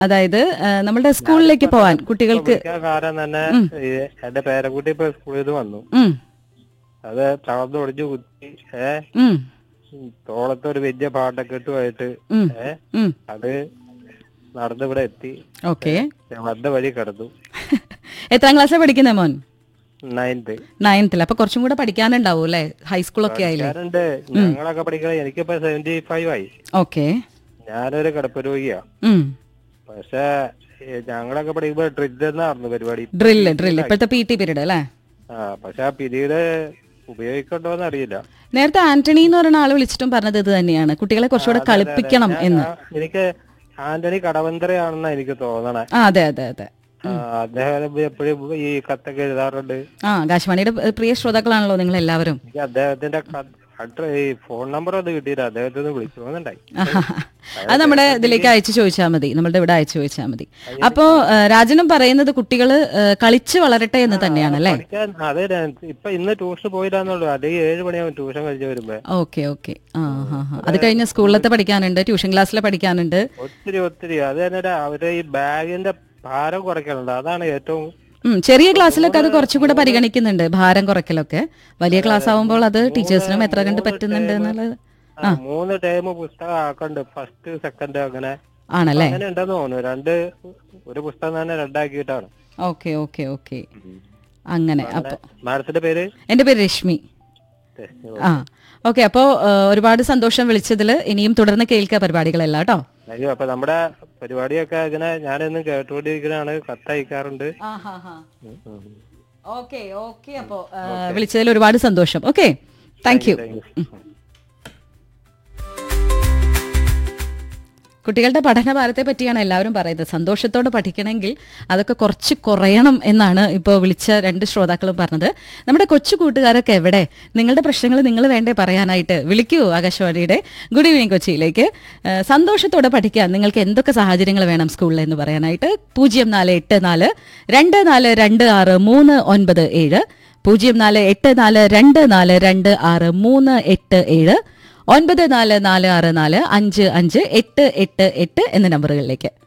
അതായത് ആ, നമ്മളുടെ സ്കൂളിലേക്ക് പോവാൻ കുട്ടികൾക്ക് വിളിക്കാൻ കാരണം തന്നെ ഈ എന്റെ പേരക്കുട്ടി ഇപ്പൊ സ്കൂളിൽ നിന്ന് വന്നു ഉം, അത് തളർന്ന് ഒടിഞ്ഞു കുത്തി ഏ ഉം, തോളത്ത് ഒരു വലിയ പാട്ടൊക്കെ ഇട്ടുമായിട്ട് ഉം, ഏ ഉം. അത് നടന്ന് ഇവിടെ എത്തി ഓക്കെ ഞാൻ വന്ന വഴി കിടന്നു എത്രാം ക്ലാസ്സിലാണ് പഠിക്കുന്നത് മോൻ നയൻത് നയൻത്തിൽ അപ്പൊ കുറച്ചും കൂടെ പഠിക്കാനുണ്ടാവും അല്ലേ ഹൈസ്കൂളൊക്കെ ആയില്ലേ ഞാനുണ്ട് ഞങ്ങളൊക്കെ പഠിക്കണ എനിക്കിപ്പോ സെവന്റി ഫൈവ് ആയി ഓക്കെ ഞാനൊരു കിടപ്പ് രോഗിയാ ഉം പക്ഷെ ഏ, ഞങ്ങളൊക്കെ പഠിക്കുമ്പോ ഡ്രില്ല് എന്നായിരുന്നു പരിപാടി ഡ്രില്ല് ഡ്രില്ല് ഇപ്പോഴത്തെ പി ടി പീരീഡ് അല്ലേ ആ പക്ഷെ ആ പിരീഡ് ഉപയോഗിക്കണ്ടോന്ന് അറിയില്ല നേരത്തെ ആന്റണി എന്ന് പറയുന്ന ആള് വിളിച്ചിട്ടും പറഞ്ഞത് ഇത് തന്നെയാണ് കുട്ടികളെ കുറച്ചുകൂടെ കളിപ്പിക്കണം ഞാൻ- എന്ന് ഞാൻ- എനിക്ക് ആന്റണി കടവന്തരയാണെന്നാ എനിക്ക് തോന്നണേ ആ അതെ അതെ അതെ ആ, അദ്ദേഹം എപ്പോഴും ഈ കത്തൊക്കെ എഴുതാറുണ്ട് ആ ആകാശവാണിയുടെ ഏഹ്, പ്രിയ ശ്രോതാക്കളാണല്ലോ നിങ്ങൾ എല്ലാവരും എനിക്ക് അദ്ദേഹത്തിന്റെ അഡ്ര ഈ ഫോൺ നമ്പർ ഒന്ന് കിട്ടിയില്ല അദ്ദേഹത്തെ ഒന്ന് വിളിക്കണമെന്നുണ്ടായി അത് നമ്മുടെ ഇതിലേക്ക് അയച്ചു ചോദിച്ചാൽ മതി നമ്മളുടെ ഇവിടെ അയച്ചു ചോദിച്ചാൽ മതി അപ്പോ ഏഹ്, രാജനും പറയുന്നത് കുട്ടികള് ഏഹ്, കളിച്ച് വളരട്ടെ എന്ന് തന്നെയാണ് അല്ലേ പഠിക്കാൻ അതെ ഞാൻ ഇപ്പൊ ഇന്ന് ട്യൂഷൻ പോയില്ലാന്നുള്ളൂ അല്ലെങ്കിൽ ഏഴ് മണിയാവും ട്യൂഷൻ കഴിഞ്ഞ് വരുമ്പോ ഓക്കെ ഓക്കെ ആ ഹാ ഹാ അത് കഴിഞ്ഞ് സ്കൂളിലത്തെ പഠിക്കാനുണ്ട് ട്യൂഷൻ ക്ലാസ്സിലെ പഠിക്കാനുണ്ട് ഒത്തിരി ഒത്തിരി അത് തന്നെ അവരുടെ ഈ ബാഗിന്റെ ഭാരം കുറയ്ക്കലുണ്ട് അതാണ് ഏറ്റവും ഉം, ചെറിയ ക്ലാസ്സിലൊക്കെ അത് കുറച്ചുകൂടെ പരിഗണിക്കുന്നുണ്ട് ഭാരം കുറയ്ക്കലൊക്കെ വലിയ ക്ലാസ് ആവുമ്പോൾ അത് ടീച്ചേഴ്സിനും എത്ര കണ്ട് പറ്റുന്നുണ്ട് എന്നുള്ളത് ആ, മൂന്ന് ടൈം പുസ്തകം ആക്കണ്ട് ഫസ്റ്റ് സെക്കൻഡ് അങ്ങനെ ആണല്ലേ അങ്ങനെ ഉണ്ടെന്ന് തോന്നുന്നു രണ്ട് ഒരു പുസ്തകം തന്നെ രണ്ടാക്കിയിട്ടാണ് ഓക്കെ ഓക്കെ ഓക്കെ അങ്ങനെ അപ്പൊ മാഡത്തിന്റെ പേര് എന്റെ പേര് രശ്മി ആ ഓക്കെ അപ്പോ ഏഹ്, ഒരുപാട് സന്തോഷം വിളിച്ചതിൽ ഇനിയും തുടർന്ന് കേൾക്കുക പരിപാടികളെല്ലാം കേട്ടോ അയ്യോ അപ്പൊ നമ്മുടെ പരിപാടിയൊക്കെ ഇങ്ങനെ ഞാനെന്നും കേട്ടുകൊണ്ടിരിക്കുന്നതാണ് കത്തയക്കാറുണ്ട് ഉം, ഉം. ഓക്കെ ഓക്കെ അപ്പോ ഏഹ്, വിളിച്ചതിൽ ഒരുപാട് സന്തോഷം okay thank you Thank you. കുട്ടികളുടെ പഠനഭാരത്തെ പറ്റിയാണ് എല്ലാവരും പറയുന്നത് സന്തോഷത്തോടെ പഠിക്കണമെങ്കിൽ അതൊക്കെ കുറച്ച് കുറയണം എന്നാണ് ഇപ്പോൾ വിളിച്ച രണ്ട് ശ്രോതാക്കളും പറഞ്ഞത് നമ്മുടെ കൊച്ചു കൂട്ടുകാരൊക്കെ എവിടെ നിങ്ങളുടെ പ്രശ്നങ്ങൾ നിങ്ങൾ വേണ്ടേ പറയാനായിട്ട് വിളിക്കൂ ആകാശവാണിയുടെ ഗുഡ് ഈവനിങ് കൊച്ചിയിലേക്ക് ഏഹ് സന്തോഷത്തോടെ പഠിക്കാൻ നിങ്ങൾക്ക് എന്തൊക്കെ സാഹചര്യങ്ങൾ വേണം സ്കൂളിൽ എന്ന് പറയാനായിട്ട് പൂജ്യം നാല് എട്ട് നാല് രണ്ട് നാല് രണ്ട് ആറ് മൂന്ന് ഒൻപത് ഏഴ് പൂജ്യം നാല് എട്ട് നാല് രണ്ട് നാല് രണ്ട് ആറ് മൂന്ന് എട്ട് ഏഴ് ഒൻപത് നാല് നാല് ആറ് നാല് അഞ്ച് അഞ്ച് എട്ട് എട്ട് എട്ട് എന്ന നമ്പറുകളിലേക്ക്